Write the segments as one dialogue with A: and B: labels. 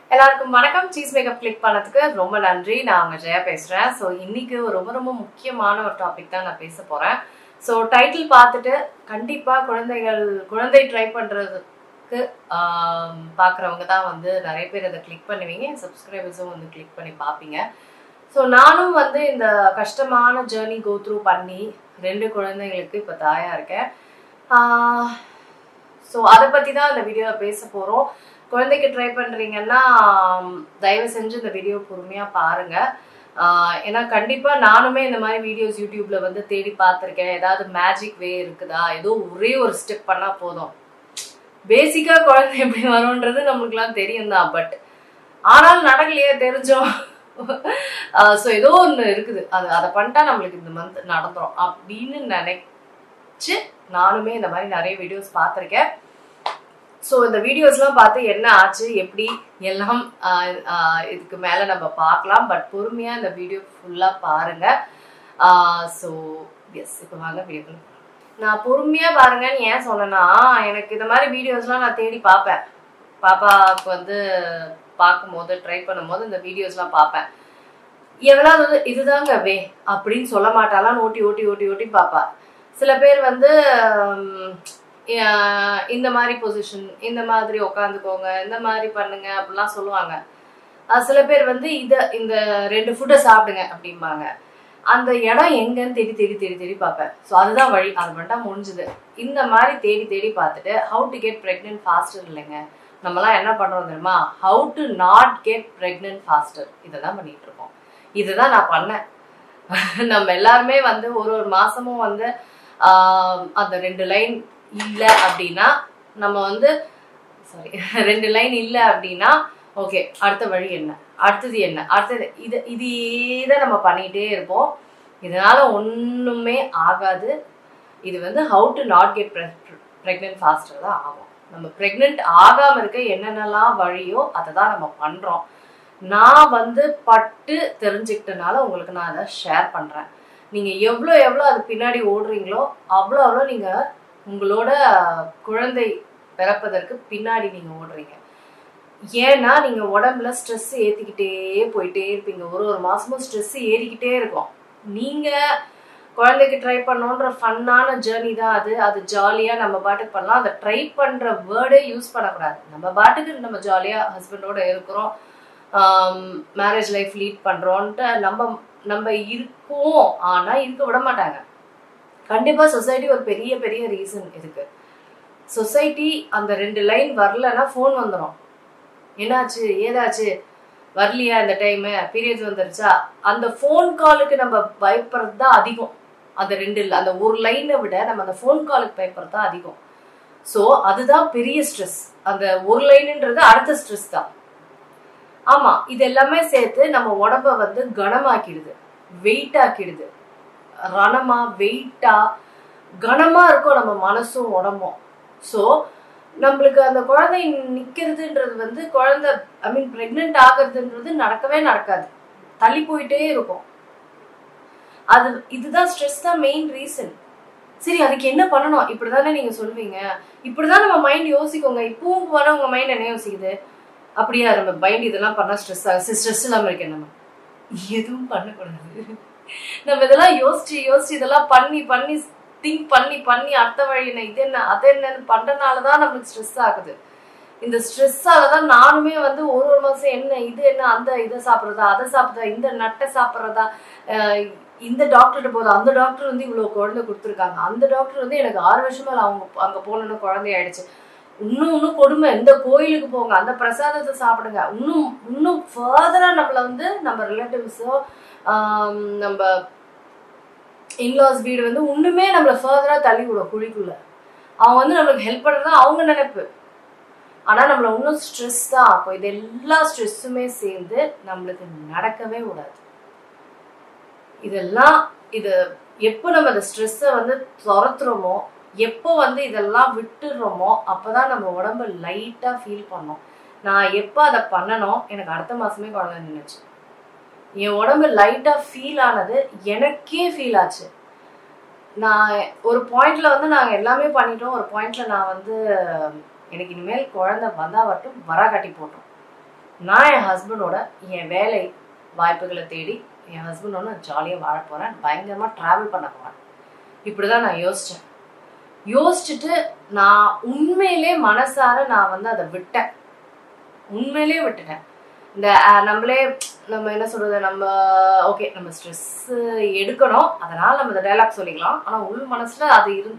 A: எல்லாருக்கும் வணக்கம் cheese makeup click பண்ணதுக்கு ரொம்ப நன்றி நான் அவங்க ஜெயா பேசுறேன் ஸோ இன்னைக்கு ரொம்ப ரொம்ப முக்கியமான ஒரு டாபிக் தான் நான் பேச போறேன் ஸோ டைட்டில் பார்த்துட்டு கண்டிப்பா குழந்தைகள் குழந்தை ட்ரை பண்றதுக்கு ஆம், பார்க்கறவங்க தான் வந்து நிறைய பேர் அதை கிளிக் பண்ணுவீங்க சப்ஸ்கிரைபர்ஸும் வந்து கிளிக் பண்ணி பார்ப்பீங்க ஸோ நானும் வந்து இந்த கஷ்டமான ஜேர்னி கோ த்ரூ பண்ணி ரெண்டு குழந்தைங்களுக்கு இப்போ தாயா இருக்கேன் ஸோ அதை பற்றி தான் இந்த வீடியோவில் பேச போகிறோம் குழந்தைக்கு ட்ரை பண்ணுறீங்கன்னா தயவு செஞ்சு இந்த வீடியோ பொறுமையாக பாருங்கள் ஏன்னா கண்டிப்பாக நானுமே இந்த மாதிரி வீடியோஸ் யூடியூப்பில் வந்து தேடி பார்த்துருக்கேன் ஏதாவது மேஜிக் வே இருக்குதா ஏதோ ஒரே ஒரு ஸ்டெப் பண்ணால் போதும் பேசிக்காக குழந்தை எப்படி வரும்ன்றது நம்மளுக்குலாம் தெரியும் தான் பட் ஆனாலும் நடக்கலையே தெரிஞ்சோம் ஸோ ஏதோ ஒன்று இருக்குது அது அதை பண்ணிட்டா நம்மளுக்கு இந்த மந்த் நடந்துரும் அப்படின்னு நினைச்சு நானுமே இந்த மாதிரி நிறைய வீடியோஸ் பார்த்துருக்கேன் ஸோ இந்த வீடியோஸ்லாம் பார்த்து என்ன ஆச்சு எப்படி எல்லாம் ஆஹ் ஆஹ் இதுக்கு மேலே நம்ம பார்க்கலாம் பட் பொறுமையாக இந்த வீடியோ ஃபுல்லாக பாருங்கள் ஸோ எஸ் இப்போ வாங்க வீடியோ நான் பொறுமையாக பாருங்கன்னு ஏன் சொன்னேன்னா எனக்கு இந்த மாதிரி வீடியோஸ்லாம் நான் தேடி பார்ப்பேன் பாப்பாவுக்கு வந்து பார்க்கும்போது ட்ரை பண்ணும்போது இந்த வீடியோஸ்லாம் பார்ப்பேன் எவ்வளவு வந்து இதுதாங்க வே அப்படின்னு சொல்ல மாட்டாலாம் ஓட்டி ஓட்டி ஓட்டி ஓட்டி பார்ப்பா சில பேர் வந்து ஹம், அஹ், இந்த மாதிரி பொசிஷன் இந்த மாதிரி உட்காந்துக்கோங்க இந்த மாதிரி பண்ணுங்க அப்படிலாம் சொல்லுவாங்க அஹ் சில பேர் வந்து இத இந்த ரெண்டு ஃபுட்டை சாப்பிடுங்க அப்படிம்பாங்க அந்த இடம் எங்கன்னு தேடி தேடி தேடி தேடி பார்ப்பேன் ஸோ அதுதான் வழி அது மட்டும் முடிஞ்சுது இந்த மாதிரி தேடி தேடி பார்த்துட்டு how to get pregnant faster இல்லைங்க நம்மலாம் என்ன பண்றோம் தெரியுமா how to not get pregnant faster இதை தான் பண்ணிட்டு இருக்கோம் இதுதான் நான் பண்ணேன் நம்ம எல்லாருமே வந்து ஒரு ஒரு மாசமும் வந்து ஆஹ், அந்த ரெண்டு லைன் இல்லை அப்படின்னா நம்ம வந்து சாரி ரெண்டு லைன் இல்லை அப்படின்னா ஓகே அடுத்த வழி என்ன அடுத்தது என்ன அடுத்தது இது இதே தான் நம்ம பண்ணிக்கிட்டே இருப்போம் இதனால ஒன்றுமே ஆகாது இது வந்து how to not get pregnant faster தான் ஆகும் நம்ம ப்ரெக்னென்ட் ஆகாம இருக்க என்னென்னலாம் வழியோ அதை தான் நம்ம பண்றோம் நான் வந்து பட்டு தெரிஞ்சுக்கிட்டனால உங்களுக்கு நான் அதை ஷேர் பண்றேன் நீங்க எவ்வளோ எவ்வளோ அது பின்னாடி ஓடுறீங்களோ அவ்வளோ அவ்வளோ நீங்க உங்களோட குழந்தை பிறப்பதற்கு பின்னாடி நீங்க ஓடுறீங்க ஏன்னா நீங்க உடம்புல ஸ்ட்ரெஸ் ஏத்திக்கிட்டே போயிட்டே இருப்பீங்க ஒரு ஒரு மாசமும் ஸ்ட்ரெஸ் ஏறிக்கிட்டே இருக்கும் நீங்க குழந்தைக்கு ட்ரை பண்ணோன்ற ஃபன்னான ஜேர்னி தான் அது அது ஜாலியா நம்ம பாட்டுக்கு பண்ணலாம் அதை ட்ரை பண்ற வேர்டே யூஸ் பண்ணக்கூடாது நம்ம பாட்டுக்கு நம்ம ஜாலியா ஹஸ்பண்டோட இருக்கிறோம் மேரேஜ் லைஃப் லீட் பண்றோன்ட்டு நம்ம நம்ம இருக்கோம் ஆனா இருக்க விட மாட்டாங்க கண்டிப்பா சொசைட்டி ஒரு பெரிய பெரிய ரீசன் இதுக்கு சொசைட்டி அந்த ரெண்டு லைன் வரலன்னா ஃபோன் வந்துடும் என்னாச்சு ஏதாச்சு வரலையா இந்த டைமு பீரியட்ஸ் வந்துருச்சா அந்த ஃபோன் காலுக்கு நம்ம பயப்படுறது தான் அதிகம் அந்த ரெண்டு இல்ல அந்த ஒரு லைனை விட நம்ம அந்த ஃபோன் காலுக்கு பயப்படுறது தான் அதிகம் ஸோ அதுதான் பெரிய ஸ்ட்ரெஸ் அந்த ஒரு லைனுன்றது அடுத்த ஸ்ட்ரெஸ் தான் ஆமா இது எல்லாமே சேர்த்து நம்ம உடம்ப வந்து கனமாக்கிடுது வெயிட் ஆக்கிடுது ரணமா வெயிட்டா கனமா இருக்கும் நம்ம மனசும் உடம்பும் ஸோ நம்மளுக்கு அந்த குழந்தை நிக்கிறதுன்றது வந்து குழந்தை ஐ மீன் பிரெக்னென்ட் ஆகுறதுன்றது நடக்கவே நடக்காது தள்ளி போயிட்டே இருக்கும் அது இதுதான் ஸ்ட்ரெஸ் தான் மெயின் ரீசன் சரி அதுக்கு என்ன பண்ணணும் இப்படிதானே நீங்க சொல்லுவீங்க இப்படிதான் நம்ம மைண்ட் யோசிக்கோங்க இப்பவும் வர உங்க மைண்ட் என்ன யோசிக்குது அப்படியா நம்ம மைண்ட் இதெல்லாம் பண்ணா ஸ்ட்ரெஸ் ஆகுது ஸ்ட்ரெஸ் இல்லாம இருக்கேன் நம்ம எதுவும் பண்ணக்கூடாது நம்ம இதெல்லாம் யோசிச்சு யோசிச்சு இதெல்லாம் பண்ணி பண்ணி திங்க் பண்ணி பண்ணி அடுத்த வழி என்ன இது என்ன அது என்னன்னு பண்றதுனால தான் நம்மளுக்கு ஸ்ட்ரெஸ் ஆகுது இந்த ஸ்ட்ரெஸ்ஸால தான் நானுமே வந்து ஒரு ஒரு மாசம் என்ன இது என்ன அந்த இதை சாப்பிட்றதா அதை சாப்பிட்றதா இந்த நட்டை சாப்பிட்றதா இந்த டாக்டர்கிட்ட போதும் அந்த டாக்டர் வந்து இவ்வளோ குழந்தை கொடுத்துருக்காங்க அந்த டாக்டர் வந்து எனக்கு ஆறு வருஷமா அவங்க அங்கே போனோன்னு குழந்தை ஆயிடுச்சு இன்னும் இன்னும் கொடுமை இந்த கோயிலுக்கு போங்க அந்த பிரசாதத்தை சாப்பிடுங்க இன்னும் இன்னும் ஃபர்தரா நம்மள வந்து நம்ம ரிலேட்டிவ்ஸோ நம்ம இன்லாஸ் வீடு வந்து இன்னுமே நம்மள ஃபர்தரா தள்ளி விடும் குழிக்குள்ள அவங்க வந்து நம்மளுக்கு ஹெல்ப் பண்றது அவங்க நினைப்பு ஆனா நம்மள இன்னும் ஸ்ட்ரெஸ் தான் ஆக்கும் இது எல்லா ஸ்ட்ரெஸ்ஸுமே சேர்ந்து நம்மளுக்கு நடக்கவே விடாது இதெல்லாம் இது எப்போ நம்ம அந்த ஸ்ட்ரெஸ்ஸை வந்து துரத்துறோமோ எப்போ வந்து இதெல்லாம் விட்டுடுறோமோ அப்பதான் நம்ம உடம்பு லைட்டா ஃபீல் பண்ணோம் நான் எப்போ அதை பண்ணனோ எனக்கு அடுத்த மாசமே குழந்தை நின்றுச்சு என் உடம்பு லைட்டா ஃபீல் ஆனது எனக்கே ஃபீல் ஆச்சு நான் ஒரு பாயிண்ட்ல வந்து நாங்க எல்லாமே பண்ணிட்டோம் ஒரு பாயிண்ட்ல நான் வந்து எனக்கு இனிமேல் குழந்தை வந்தா மட்டும் வர கட்டி போட்டோம் நான் என் ஹஸ்பண்டோட என் வேலை வாய்ப்புகளை தேடி என் ஹஸ்பண்டோட நான் ஜாலியாக வாழ போகிறேன் பயங்கரமாக ட்ராவல் பண்ண போகிறேன் இப்படி தான் நான் யோசித்தேன் யோசிச்சுட்டு நான் உண்மையிலே மனசார நான் வந்து அதை விட்டேன் உண்மையிலே விட்டுட்டேன் இந்த அஹ், நம்மளே நம்ம என்ன சொல்றது நம்ம ஓகே நம்ம ஸ்ட்ரெஸ் எடுக்கணும் அதனால நம்ம இந்த டைலாக் சொல்லிக்கலாம் ஆனா உள் மனசுல அது இரு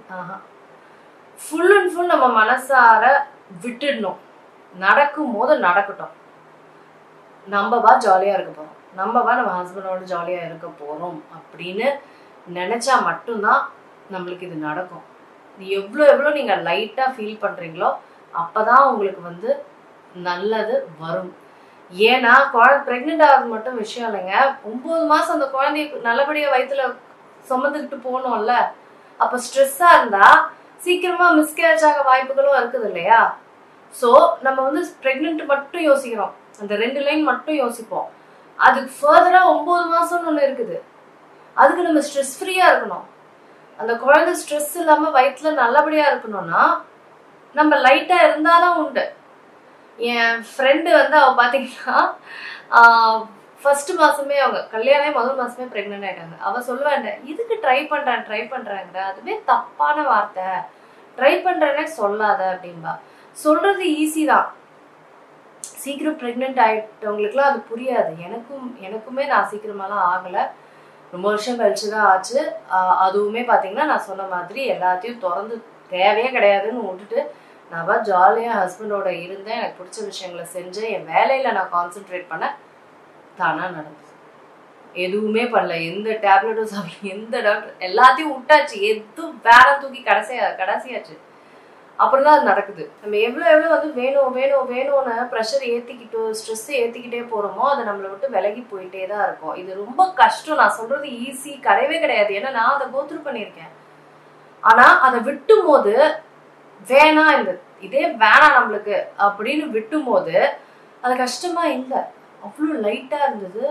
A: ஃபுல் அண்ட் ஃபுல் நம்ம மனசார விட்டுடணும் நடக்கும் போது நடக்கட்டும் நம்ம வா ஜாலியா இருக்க போறோம் நம்ம வா நம்ம ஹஸ்பண்டோட ஜாலியா இருக்க போறோம் அப்படின்னு நினைச்சா மட்டும்தான் நம்மளுக்கு இது நடக்கும் இது எவ்வளோ எவ்வளோ நீங்க லைட்டா ஃபீல் பண்றீங்களோ அப்பதான் உங்களுக்கு வந்து நல்லது வரும் ஏன்னா குழந்தை பிரெக்னென்ட் ஆகிறது மட்டும் விஷயம் இல்லைங்க ஒன்பது மாசம் அந்த குழந்தைய நல்லபடியா வயித்துல சுமந்துக்கிட்டு போகணும்ல அப்ப ஸ்ட்ரெஸ்ஸா இருந்தா சீக்கிரமா மிஸ்கேரேஜ் ஆக வாய்ப்புகளும் இருக்குது இல்லையா ஸோ நம்ம வந்து ப்ரெக்னென்ட் மட்டும் யோசிக்கிறோம் அந்த ரெண்டு லைன் மட்டும் யோசிப்போம் அதுக்கு ஃபர்தரா ஒன்பது மாசம்னு ஒன்று இருக்குது அதுக்கு நம்ம ஸ்ட்ரெஸ் ஃப்ரீயா இருக்கணும் அந்த குழந்தை ஸ்ட்ரெஸ் இல்லாம வயிற்றுல நல்லபடியா இருக்கணும்னா நம்ம லைட்டா இருந்தாதான் உண்டு என் ஃப்ரெண்டு வந்து அவ பாத்தீங்கன்னா ஃபர்ஸ்ட் மாசமே அவங்க கல்யாணம் முதல் மாசமே ப்ரெக்னென்ட் ஆயிட்டாங்க அவ சொல்லுவாங்க இதுக்கு ட்ரை பண்றேன் ட்ரை பண்றேங்கிற அதுவே தப்பான வார்த்தை ட்ரை பண்றேனே சொல்லாத அப்படின்பா சொல்றது ஈஸி தான் சீக்கிரம் ப்ரெக்னென்ட் ஆயிட்டவங்களுக்குலாம் அது புரியாது எனக்கும் எனக்குமே நான் சீக்கிரமாலாம் ஆகலை ரொம்ப வருஷம் கழிச்சு தான் ஆச்சு ஆஹ் அதுவுமே பார்த்தீங்கன்னா நான் சொன்ன மாதிரி எல்லாத்தையும் திறந்து தேவையே கிடையாதுன்னு விட்டுட்டு நான் வா ஜாலியாக ஹஸ்பண்டோட இருந்தேன் எனக்கு பிடிச்ச விஷயங்களை செஞ்சேன் என் வேலையில் நான் கான்சென்ட்ரேட் பண்ண தானாக நடந்தது எதுவுமே பண்ணல எந்த டேப்லெட்டும் சாப்பிடல எந்த டாக்டர் எல்லாத்தையும் விட்டாச்சு எதுவும் வேற தூக்கி கடைசியா கடைசியாச்சு அப்புறம் தான் அது நடக்குது நம்ம எவ்வளோ எவ்வளோ வந்து வேணும் வேணும் வேணும்னு ப்ரெஷர் ஏற்றிக்கிட்டோ ஸ்ட்ரெஸ் ஏற்றிக்கிட்டே போகிறோமோ அது நம்மளை விட்டு விலகி போயிட்டே தான் இருக்கும் இது ரொம்ப கஷ்டம் நான் சொல்றது ஈஸி கிடையவே கிடையாது ஏன்னா நான் அதை கோத்ரூ பண்ணியிருக்கேன் ஆனால் அதை விட்டும் போது வேணாம் இந்த இதே வேணாம் நம்மளுக்கு அப்படின்னு விட்டும் போது அது கஷ்டமா இல்லை அவ்வளோ லைட்டாக இருந்தது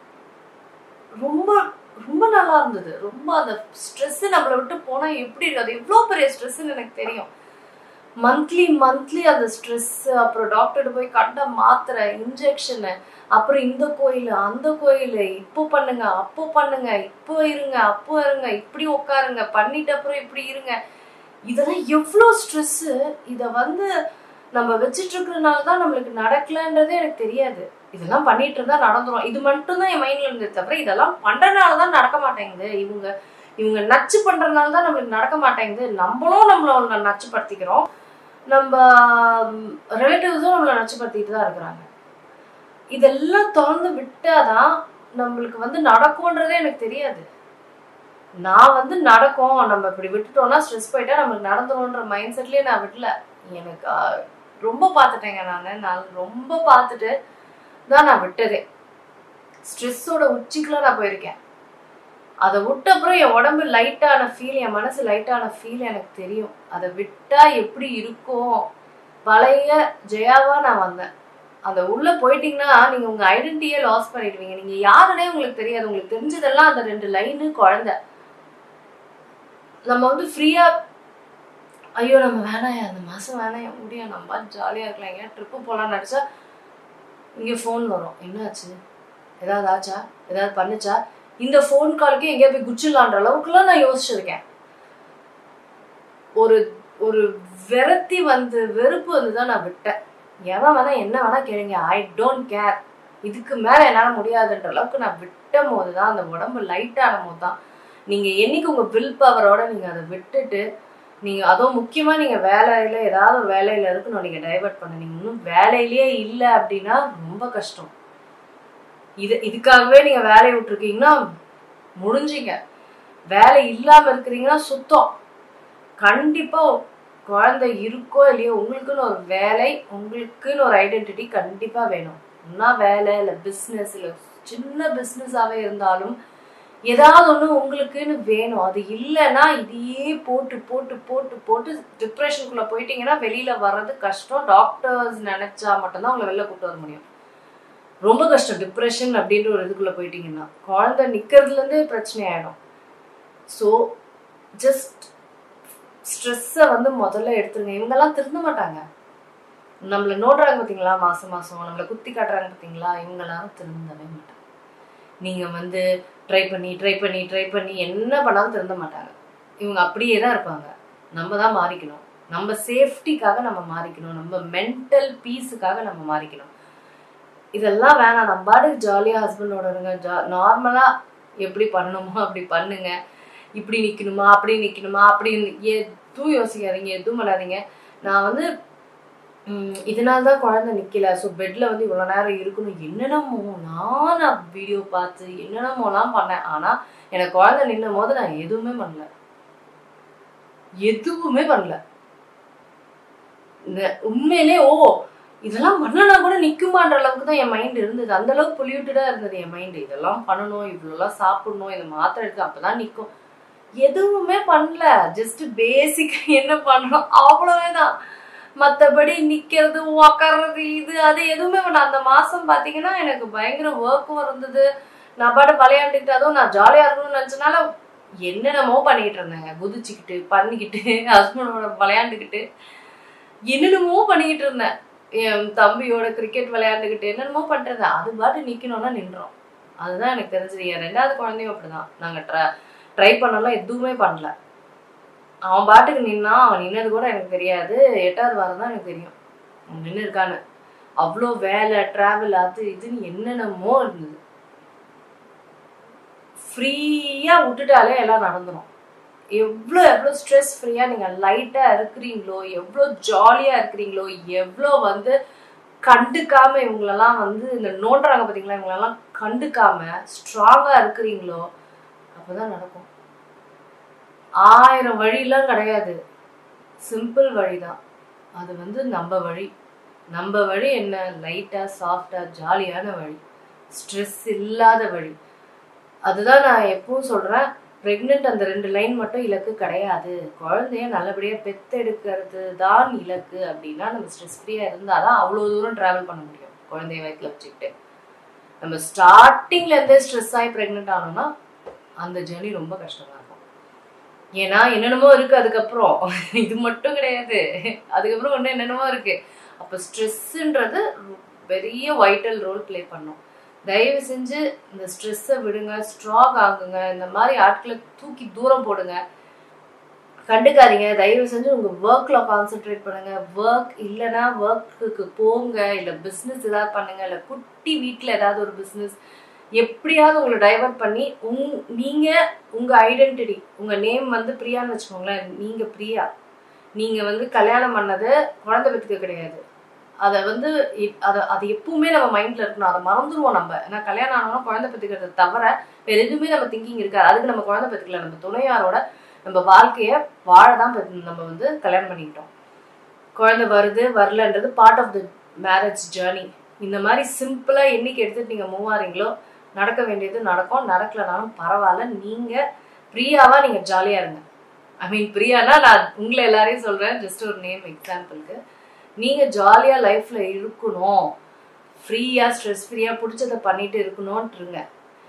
A: ரொம்ப ரொம்ப நல்லா இருந்தது ரொம்ப அந்த ஸ்ட்ரெஸ் நம்மளை விட்டு போனா எப்படி இருக்கு அது எவ்வளோ பெரிய ஸ்ட்ரெஸ்ன்னு எனக்கு தெரியும் மந்த்லி மந்த்லி அந்த ஸ்ட்ரெஸ் அப்புறம் டாக்டர்கிட்ட போய் கண்ட மாத்திரை இன்ஜெக்ஷனு அப்புறம் இந்த கோயில் அந்த கோயில் இப்போ பண்ணுங்க அப்போ பண்ணுங்க இப்போ இருங்க அப்போ இருங்க இப்படி உட்காருங்க பண்ணிட்ட அப்புறம் இப்படி இருங்க இதெல்லாம் எவ்வளோ ஸ்ட்ரெஸ்ஸு இதை வந்து நம்ம வச்சிட்டு இருக்கிறதுனால தான் நம்மளுக்கு நடக்கலன்றதே எனக்கு தெரியாது இதெல்லாம் பண்ணிட்டு இருந்தா நடந்துரும் இது மட்டும் தான் என் மைண்ட்ல இருந்தது தவிர இதெல்லாம் பண்றதுனால தான் நடக்க மாட்டேங்குது இவங்க இவங்க நச்சு பண்றதுனால தான் நம்மளுக்கு நடக்க மாட்டேங்குது நம்மளும் நம்மள நச்சுப்படுத்திக்கிறோம் நம்ம ரிலேட்டிவ்ஸும் நம்மளை நச்சுப்படுத்திட்டு தான் இருக்கிறாங்க இதெல்லாம் திறந்து விட்டாதான் நம்மளுக்கு வந்து நடக்கும்ன்றதே எனக்கு தெரியாது நான் வந்து நடக்கும் நம்ம இப்படி விட்டுட்டோம்னா ஸ்ட்ரெஸ் போயிட்டா நம்மளுக்கு நடந்துரும்ன்ற மைண்ட் செட்லயே நான் விடல எனக்கு ஆஹ், ரொம்ப பார்த்துட்டேங்க நான் நான் ரொம்ப பார்த்துட்டு தான் நான் விட்டதே ஸ்ட்ரெஸ்ஸோட உச்சிக்குலாம் நான் போயிருக்கேன் அதை விட்ட அப்புறம் என் உடம்பு லைட்டான ஃபீல் என் மனசு லைட்டான ஃபீல் எனக்கு தெரியும் அதை விட்டா எப்படி இருக்கும் பழைய ஜெயாவா நான் வந்தேன் அந்த உள்ள போயிட்டீங்கன்னா நீங்க உங்க ஐடென்டிட்டியே லாஸ் பண்ணிடுவீங்க நீங்க யாருன்னே உங்களுக்கு தெரியாது உங்களுக்கு தெரிஞ்சதெல்லாம் அந்த ரெண்டு லைனு குழந்தை நம்ம வந்து ஃப்ரீயா ஐயோ நம்ம வேணாயா அந்த மாசம் வேணாயா முடியா நம்ம ஜாலியா இருக்கலாம் எங்கேயா ட்ரிப்பு போலாம்னு நினைச்சா இங்க ஃபோன் வரும் என்னாச்சு ஏதாவது ஆச்சா ஏதாவது பண்ணுச்சா இந்த ஃபோன் காலுக்கு எங்கேயா போய் குச்சிடலான்ற அளவுக்குலாம் நான் யோசிச்சிருக்கேன் ஒரு ஒரு வெறத்தி வந்து வெறுப்பு வந்து தான் நான் விட்டேன் எவன் வேணா என்ன வேணா கேளுங்க ஐ டோன்ட் கேர் இதுக்கு மேல என்னால முடியாதுன்ற அளவுக்கு நான் விட்ட போது தான் அந்த உடம்பு லைட் ஆன போது தான் நீங்க என்னைக்கு உங்க வில் பவரோட நீங்க அதை விட்டுட்டு நீங்க அதுவும் முக்கியமா நீங்க வேலையில ஏதாவது ஒரு வேலையில இருக்கணும் நீங்க டைவர்ட் பண்ண நீங்க இன்னும் வேலையிலேயே இல்லை அப்படின்னா ரொம்ப கஷ்டம் இது இதுக்காகவே நீங்க வேலையை விட்டுருக்கீங்கன்னா முடிஞ்சிங்க வேலை இல்லாம இருக்கிறீங்கன்னா சுத்தம் கண்டிப்பா குழந்தை இருக்கோ இல்லையோ உங்களுக்குன்னு ஒரு வேலை உங்களுக்குன்னு ஒரு ஐடென்டிட்டி கண்டிப்பா வேணும் ஒன்னா வேலை இல்லை பிஸ்னஸ் இல்லை சின்ன பிஸ்னஸாவே இருந்தாலும் ஏதாவது ஒன்று உங்களுக்குன்னு வேணும் அது இல்லைன்னா இதையே போட்டு போட்டு போட்டு போட்டு டிப்ரெஷனுக்குள்ள போயிட்டீங்கன்னா வெளியில வர்றது கஷ்டம் டாக்டர்ஸ் நினைச்சா மட்டும்தான் உங்களை வெளில கூட்டு வர முடியும் ரொம்ப கஷ்டம் டிப்ரெஷன் அப்படின்ற ஒரு இதுக்குள்ள போயிட்டீங்கன்னா குழந்தை நிக்கிறதுல இருந்தே பிரச்சனை ஆயிடும் ஸோ ஜஸ்ட் ஸ்ட்ரெஸ்ஸை வந்து முதல்ல எடுத்துருங்க இவங்கெல்லாம் திருந்த மாட்டாங்க நம்மள நோடுறாங்க பார்த்தீங்களா மாசம் மாசம் நம்மள குத்தி காட்டுறாங்க பார்த்தீங்களா இவங்க எல்லாரும் திருந்தவே மாட்டாங்க நீங்க வந்து ட்ரை பண்ணி ட்ரை பண்ணி ட்ரை பண்ணி என்ன பண்ணாலும் திருந்த மாட்டாங்க இவங்க அப்படியே தான் இருப்பாங்க நம்ம தான் மாறிக்கணும் நம்ம சேஃப்டிக்காக நம்ம மாறிக்கணும் நம்ம மென்டல் பீஸுக்காக நம்ம மாறிக்கணும் இதெல்லாம் வேணாம் நம்ம பாட்டுக்கு ஜாலியாக ஹஸ்பண்டோட இருங்க ஜா நார்மலாக எப்படி பண்ணணுமோ அப்படி பண்ணுங்க இப்படி நிற்கணுமா அப்படி நிற்கணுமா அப்படி எதுவும் யோசிக்காதீங்க எதுவும் பண்ணாதீங்க நான் வந்து ம், இதனால தான் குழந்தை நிக்கல ஸோ பெட்ல வந்து இவ்வளோ நேரம் இருக்கணும் என்னென்னமோ நான் வீடியோ பார்த்து என்னென்னமோலாம் பண்ணேன் ஆனா எனக்கு குழந்தை நின்னும் போது நான் எதுவுமே பண்ணல எதுவுமே பண்ணல இந்த உண்மையிலே ஓ இதெல்லாம் பண்ணனா கூட நிக்குமான்ற அளவுக்கு தான் என் மைண்ட் இருந்தது அந்த அளவுக்கு பொல்யூட்டடா இருந்தது என் மைண்ட் இதெல்லாம் பண்ணணும் இவ்வளோலாம் சாப்பிடணும் இந்த மாத்திரை எடுத்து அப்பதான் நிக்கும் எதுவுமே பண்ணல ஜஸ்ட் பேசிக் என்ன பண்றோம் அவ்வளவுதான் மத்தபடி நிக்கிறது உக்காடுறது இது அது எதுவுமே பண்ண அந்த மாசம் பாத்தீங்கன்னா எனக்கு பயங்கர ஒர்க்கும் இருந்தது நான் பாட்டு விளையாண்டுக்கிட்டு அதுவும் நான் ஜாலியா இருக்கணும்னு நினைச்சனால என்னென்னமோ பண்ணிக்கிட்டு இருந்தேங்க குதிச்சுக்கிட்டு பண்ணிக்கிட்டு ஹஸ்பண்டோட விளையாண்டுக்கிட்டு என்னென்னமோ பண்ணிக்கிட்டு இருந்தேன் என் தம்பியோட கிரிக்கெட் விளையாண்டுக்கிட்டு என்னென்னமோ பண்றது அது பாட்டு நிக்கணும்னா நின்றோம் அதுதான் எனக்கு தெரிஞ்சது என் ரெண்டாவது குழந்தையும் அப்படிதான் நாங்க ட்ரை ட்ரை பண்ணலாம் எதுவுமே பண்ணல அவன் பாட்டுக்கு நின்னா அவன் நின்னது கூட எனக்கு தெரியாது எட்டாவது வாரம் தான் எனக்கு தெரியும் அவன் நின்று இருக்கான்னு அவ்வளோ வேலை டிராவல் அது இதுன்னு என்னென்னமோ இருந்தது ஃப்ரீயா விட்டுட்டாலே எல்லாம் நடந்துடும் எவ்வளோ எவ்வளோ ஸ்ட்ரெஸ் ஃப்ரீயா நீங்க லைட்டா இருக்கிறீங்களோ எவ்வளோ ஜாலியா இருக்கிறீங்களோ எவ்வளோ வந்து கண்டுக்காம இவங்களெல்லாம் வந்து இந்த நோண்டுறாங்க பாத்தீங்களா இவங்களெல்லாம் கண்டுக்காம ஸ்ட்ராங்கா இருக்கிறீங்களோ அப்பதான் நடக்கும் ஆயிரம் வழிலாம் கிடையாது சிம்பிள் வழிதான் அது வந்து நம்ம வழி நம்ம வழி என்ன லைட்டா சாஃப்டா ஜாலியான வழி ஸ்ட்ரெஸ் இல்லாத வழி அதுதான் நான் எப்பவும் சொல்றேன் பிரெக்னென்ட் அந்த ரெண்டு லைன் மட்டும் இலக்கு கிடையாது குழந்தைய நல்லபடியா பெத்தெடுக்கிறது தான் இலக்கு அப்படின்னா நம்ம ஸ்ட்ரெஸ் ஃப்ரீயா இருந்தாதான் அவ்வளோ தூரம் டிராவல் பண்ண முடியும் குழந்தைய வயிற்றுல வச்சுக்கிட்டு நம்ம ஸ்டார்டிங்ல இருந்தே ஸ்ட்ரெஸ் ஆகி பிரெக்னென்ட் ஆனோம்னா அந்த ஜேர்னி ரொம்ப கஷ்டமா இருக்கும் ஏன்னா என்னென்னமோ இருக்கு அதுக்கப்புறம் இது மட்டும் கிடையாது அதுக்கப்புறம் ஒண்ணு என்னென்னமோ இருக்கு அப்ப ஸ்ட்ரெஸ்ன்றது பெரிய வைட்டல் ரோல் ப்ளே பண்ணும் தயவு செஞ்சு இந்த ஸ்ட்ரெஸ்ஸை விடுங்க ஸ்ட்ராங் ஆகுங்க இந்த மாதிரி ஆட்களை தூக்கி தூரம் போடுங்க கண்டுக்காதீங்க தயவு செஞ்சு உங்க ஒர்க்ல கான்சென்ட்ரேட் பண்ணுங்க ஒர்க் இல்லைன்னா ஒர்க்குக்கு போங்க இல்ல பிசினஸ் ஏதாவது பண்ணுங்க இல்ல குட்டி வீட்ல ஏதாவது ஒரு பிசினஸ் எப்படியாவது உங்களை டைவர்ட் பண்ணி உங் நீங்க உங்க ஐடென்டிட்டி உங்க நேம் வந்து பிரியான்னு வச்சுக்கோங்களேன் நீங்க பிரியா நீங்க வந்து கல்யாணம் பண்ணது குழந்தை பெற்றுக்க கிடையாது அதை வந்து இ- அதை அது எப்பவுமே நம்ம மைண்ட்ல இருக்கணும் அதை மறந்துடுவோம் நம்ம ஏன்னா கல்யாணம் ஆனோம்னா குழந்தை பெற்றுக்கிறத தவிர வேற எதுவுமே நம்ம திங்கிங் இருக்காது அதுக்கு நம்ம குழந்தை பெற்றுக்கல நம்ம துணையாரோட நம்ம வாழ்க்கைய வாழ தான் பெ- நம்ம வந்து கல்யாணம் பண்ணிக்கிட்டோம் குழந்தை வருது வரலன்றது part of the marriage journey இந்த மாதிரி சிம்பிளா என்னைக்கு எடுத்துட்டு நீங்க மூவ் ஆறீங்களோ நடக்க வேண்டியது நடக்கும் நடக்கலனாலும் பரவாயில்ல நீங்க பிரியாவா நீங்க ஜாலியா இருங்க ஐ மீன் பிரியானா நான் உங்களை எல்லாரையும் சொல்றேன் ஜஸ்ட் ஒரு நேம் எக்ஸாம்பிளுக்கு நீங்க ஜாலியா லைஃப்ல இருக்கணும் ஃப்ரீயா ஸ்ட்ரெஸ் ஃப்ரீயா பிடிச்சத பண்ணிட்டு இருக்கணும்னு இருங்க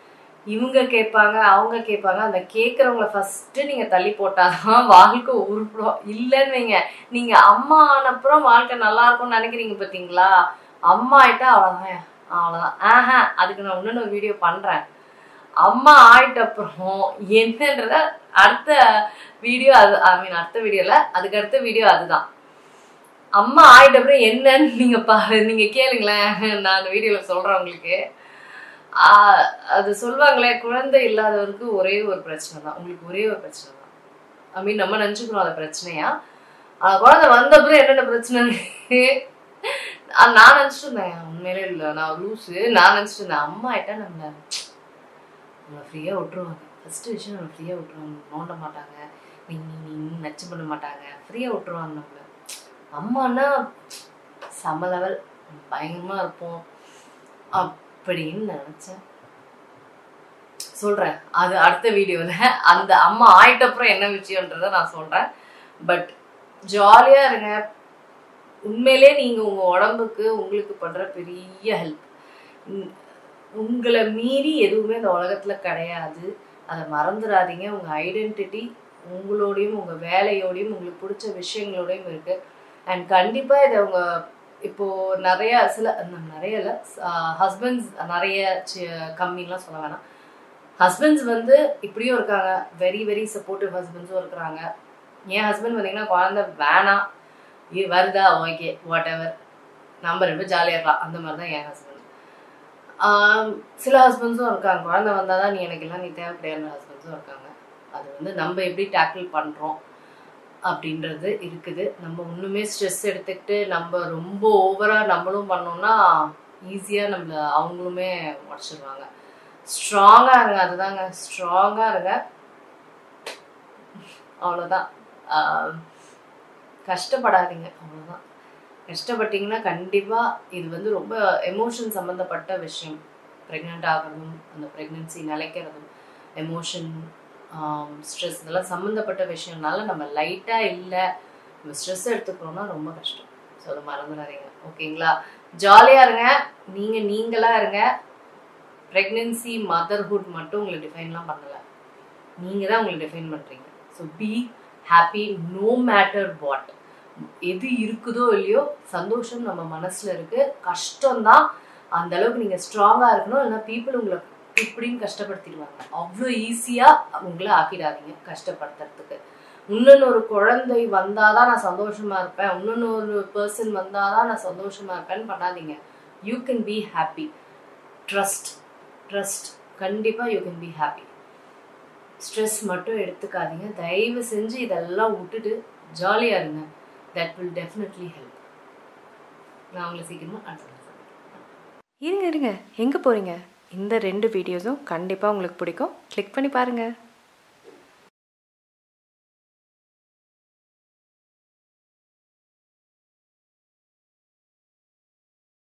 A: இவங்க கேட்பாங்க அவங்க கேட்பாங்க அந்த கேட்கறவங்கள ஃபர்ஸ்ட் நீங்க தள்ளி போட்டாதான் வாழ்க்கை உருப்படும் இல்லைன்னு வைங்க நீங்க அம்மா ஆனப்புறம் வாழ்க்கை நல்லா இருக்கும்னு நினைக்கிறீங்க பாத்தீங்களா அம்மா ஆயிட்டா அவ்வளவுதான் அவ்வளவுதான் ஆஹா அதுக்கு நான் இன்னொன்று வீடியோ பண்றேன் அம்மா ஆயிட்ட அப்புறம் என்னன்றத அடுத்த வீடியோ அது ஐ மீன் அடுத்த வீடியோல அதுக்கு அடுத்த வீடியோ அதுதான் அம்மா ஆயிட்ட அப்புறம் என்னன்னு நீங்க பாரு நீங்க கேளுங்களேன் நான் அந்த வீடியோல சொல்றேன் உங்களுக்கு ஆஹ் அது சொல்லுவாங்களே குழந்தை இல்லாதவருக்கு ஒரே ஒரு பிரச்சனை தான் உங்களுக்கு ஒரே ஒரு பிரச்சனை தான் ஐ மீன் நம்ம நினைச்சுக்கிறோம் அந்த பிரச்சனையா ஆனா குழந்தை வந்த அப்புறம் என்னென்ன பிரச்சனை இருக்கு ஆஹ் நான் நினைச்சிட்டு இருந்தேன் உண்மையிலே இல்லை நான் லூசு நான் நினைச்சிட்டு இருந்தேன் அம்மா ஆயிட்டா நம்மள நம்மளை ஃப்ரீயா விட்டுருவாங்க ஃபர்ஸ்ட் விஷயம் நம்ம ஃப்ரீயா விட்டுருவாங்க நோண்ட மாட்டாங்க நீ நீ நீ நச்சு பண்ண மாட்டாங்க ஃப்ரீயா விட்டுருவாங்க நம்மள அம்மானா செம லெவல் பயங்கரமா இருப்போம் அப்படின்னு நினைச்சேன் சொல்றேன் அது அடுத்த வீடியோல அந்த அம்மா ஆயிட்ட அப்புறம் என்ன விஷயம்ன்றத நான் சொல்றேன் பட் ஜாலியா இருங்க உண்மையிலே நீங்க உங்க உடம்புக்கு உங்களுக்கு பண்ற பெரிய ஹெல்ப் உங்களை மீறி எதுவுமே இந்த உலகத்துல கிடையாது அதை மறந்துடாதீங்க உங்க ஐடென்டிட்டி உங்களோடையும் உங்க வேலையோடையும் உங்களுக்கு பிடிச்ச விஷயங்களோடையும் இருக்கு அண்ட் கண்டிப்பா இதை உங்க இப்போ நிறைய சில ந- நிறைய இல்லை ஹஸ்பண்ட்ஸ் நிறைய சி- கம்மிலாம் சொல்ல வேணாம் ஹஸ்பண்ட்ஸ் வந்து இப்படியும் இருக்காங்க வெரி வெரி சப்போர்ட்டிவ் ஹஸ்பண்ட்ஸும் இருக்கிறாங்க என் ஹஸ்பண்ட் பார்த்தீங்கன்னா குழந்தை வேணாம் இது வருதா ஓகே வாட் எவர் நம்ம ரெண்டு ஜாலியாக இருக்கலாம் அந்த மாதிரி தான் என் ஹஸ்பண்ட் சில ஹஸ்பண்ட்ஸும் இருக்காங்க குழந்தை வந்தால் தான் நீ எனக்கு எல்லாம் நீ தேவை கிடையாது ஹஸ்பண்ட்ஸும் இருக்காங்க அது வந்து நம்ம எப்படி டேக்கிள் பண்ணுறோம் அப்படின்றது இருக்குது நம்ம ஒன்றுமே ஸ்ட்ரெஸ் எடுத்துக்கிட்டு நம்ம ரொம்ப ஓவராக நம்மளும் பண்ணோம்னா ஈஸியாக நம்மள அவங்களுமே உடச்சிடுவாங்க ஸ்ட்ராங்காக இருங்க அதுதாங்க ஸ்ட்ராங்காக இருங்க அவ்வளோதான் ஆஹ் கஷ்டப்படாதீங்க அவ்வளோதான் கஷ்டப்பட்டீங்கன்னா கண்டிப்பாக இது வந்து ரொம்ப எமோஷன் சம்மந்தப்பட்ட விஷயம் ப்ரெக்னென்ட் ஆகிறதும் அந்த ப்ரெக்னென்சி நிலைக்கிறதும் எமோஷன் ஸ்ட்ரெஸ் இதெல்லாம் சம்மந்தப்பட்ட விஷயம்னால நம்ம லைட்டாக இல்லை நம்ம ஸ்ட்ரெஸ் எடுத்துக்கிறோம்னா ரொம்ப கஷ்டம் ஸோ அதை மறந்துடாதீங்க ஓகேங்களா ஜாலியாக இருங்க நீங்கள் நீங்களாக இருங்க ப்ரெக்னென்சி மதர்ஹுட் மட்டும் உங்களை டிஃபைன்லாம் பண்ணலை நீங்கள் தான் உங்களை டிஃபைன் பண்ணுறீங்க so be happy no matter what எது இருக்குதோ இல்லையோ சந்தோஷம் நம்ம மனசில் இருக்குது கஷ்டம்தான் அந்த அளவுக்கு நீங்கள் ஸ்ட்ராங்காக இருக்கணும் இல்லைன்னா பீப்புள் உங்களை இப்படின்னு கஷ்டப்படுத்திடுவாங்க அவ்வளோ ஈஸியாக உங்களை ஆக்கிடாதீங்க கஷ்டப்படுத்துறதுக்கு இன்னொன்று ஒரு குழந்தை வந்தாதான் நான் சந்தோஷமா இருப்பேன் இன்னொன்று ஒரு பர்சன் வந்தாதான் நான் சந்தோஷமா இருப்பேன்னு பண்ணாதீங்க you can be happy trust trust கண்டிப்பாக you can be happy stress மட்டும் எடுத்துக்காதீங்க தயவு செஞ்சு இதெல்லாம் விட்டுட்டு ஜாலியாக இருங்க தட் வில் டெஃபினெட்லி ஹெல்ப் நான் உங்களை சீக்கிரமாக அடுத்த
B: இருங்க இருங்க எங்கே போகிறீங்க இந்த ரெண்டு வீடியோஸும் கண்டிப்பாக உங்களுக்கு பிடிக்கும் கிளிக் பண்ணி பாருங்கள்